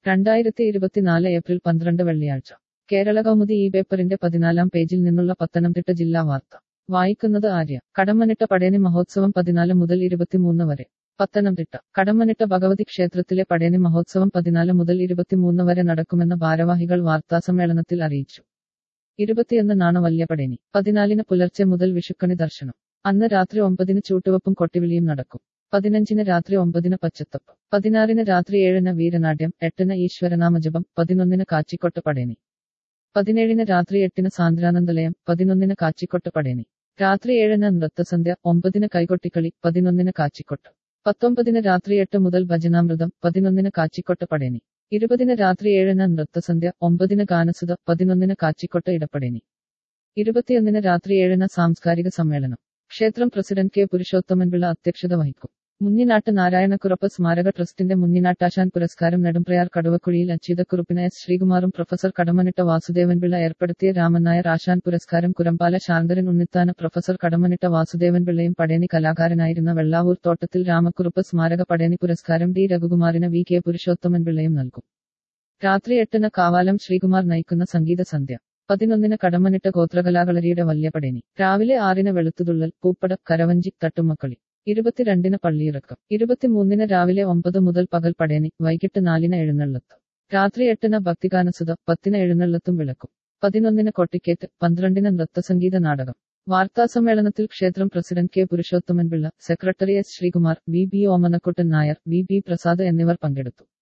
രണ്ടായിരത്തി ഇരുപത്തിനാല് ഏപ്രിൽ പന്ത്രണ്ട് വെള്ളിയാഴ്ച കേരള കൗമുദി ഈ പേപ്പറിന്റെ പതിനാലാം പേജിൽ നിന്നുള്ള പത്തനംതിട്ട ജില്ലാ വാർത്ത വായിക്കുന്നത് ആര്യ കടമ്മനിട്ട പടയണി മഹോത്സവം പതിനാല് മുതൽ ഇരുപത്തിമൂന്ന് വരെ പത്തനംതിട്ട കടമ്മനിട്ട ഭഗവതി ക്ഷേത്രത്തിലെ പടയണി മഹോത്സവം പതിനാല് മുതൽ ഇരുപത്തിമൂന്ന് വരെ നടക്കുമെന്ന് ഭാരവാഹികൾ വാർത്താസമ്മേളനത്തിൽ അറിയിച്ചു ഇരുപത്തിയൊന്നിനാണ് വല്യപടയണി പതിനാലിന് പുലർച്ചെ മുതൽ വിഷുക്കണി ദർശനം അന്ന് രാത്രി ഒമ്പതിന് ചൂട്ടുവപ്പും കൊട്ടിവിളിയും നടക്കും പതിനഞ്ചിന് രാത്രി ഒമ്പതിന് പച്ചത്തപ്പ് പതിനാറിന് രാത്രി ഏഴിന് വീരനാട്യം എട്ടിന് ഈശ്വരനാമജപം പതിനൊന്നിന് കാച്ചിക്കൊട്ട് പടയണി പതിനേഴിന് രാത്രി എട്ടിന് സാന്ദ്രാനന്ദലയം പതിനൊന്നിന് കാച്ചിക്കൊട്ട് പടയണി രാത്രി ഏഴിന് നൃത്തസന്ധ്യ ഒമ്പതിന് കൈകൊട്ടിക്കളി പതിനൊന്നിന് കാച്ചിക്കൊട്ട് പത്തൊമ്പതിന് രാത്രി എട്ട് മുതൽ ഭജനാമൃതം പതിനൊന്നിന് കാച്ചിക്കൊട്ട് പടയണി ഇരുപതിന് രാത്രി ഏഴിന് നൃത്തസന്ധ്യ ഒമ്പതിന് ഗാനസുത പതിനൊന്നിന് കാച്ചിക്കൊട്ട് ഇടപടയണി ഇരുപത്തിയൊന്നിന് രാത്രി ഏഴിന് സാംസ്കാരിക സമ്മേളനം ക്ഷേത്രം പ്രസിഡന്റ് കെ പുരുഷോത്തമൻപിള്ള അധ്യക്ഷത വഹിക്കും മുന്നിനാട്ട് നാരായണക്കുറപ്പ് സ്മാരക ട്രസ്റ്റിന്റെ മുന്നിനാട്ടാശാൻ പുരസ്കാരം നെടുംപ്രയാർ കടുവക്കുഴിയിൽ അച്യുതക്കുറുപ്പിന് എസ് ശ്രീകുമാറും പ്രൊഫസർ കടമനിട്ട വാസുദേവൻപിള്ള ഏർപ്പെടുത്തിയ രാമൻ നായർ ആശാൻ പുരസ്കാരം കുരമ്പാല ശാന്തരൻ ഉണ്ണിത്താന പ്രൊഫസർ കടമനിട്ട വാസുദേവൻപിള്ളയും പടയണി കലാകാരനായിരുന്ന വെള്ളാവൂർ തോട്ടത്തിൽ രാമക്കുറുപ്പ് സ്മാരക പടയണി പുരസ്കാരം ഡി രഘുകുമാറിന് വി കെ പുരുഷോത്തമൻപിള്ളയും നൽകും രാത്രി എട്ടിന് കാവാലം ശ്രീകുമാർ നയിക്കുന്ന സംഗീത സന്ധ്യ പതിനൊന്നിന് കടമനിട്ട ഗോത്രകലാകളരിയുടെ വല്യപടേനി രാവിലെ ആറിന് വെളുത്തുതുള്ളൽ പൂപ്പട കരവഞ്ചി തട്ടുമക്കളി ഇരുപത്തിരണ്ടിന് പള്ളിയിറക്കം ഇരുപത്തിമൂന്നിന് രാവിലെ ഒമ്പത് മുതൽ പകൽ പടയണി വൈകിട്ട് നാലിന് എഴുന്നള്ളത്ത് രാത്രി എട്ടിന് ഭക്തിഗാനസുത പത്തിന് എഴുന്നള്ളത്തും വിളക്കും പതിനൊന്നിന് കൊട്ടിക്കേറ്റ് പന്ത്രണ്ടിന് നൃത്തസംഗീത നാടകം വാർത്താസമ്മേളനത്തിൽ ക്ഷേത്രം president K Purushothaman Pillai secretary S Sreekumar V B Omanakuttan Nair V B Prasad എന്നിവർ പങ്കെടുത്തു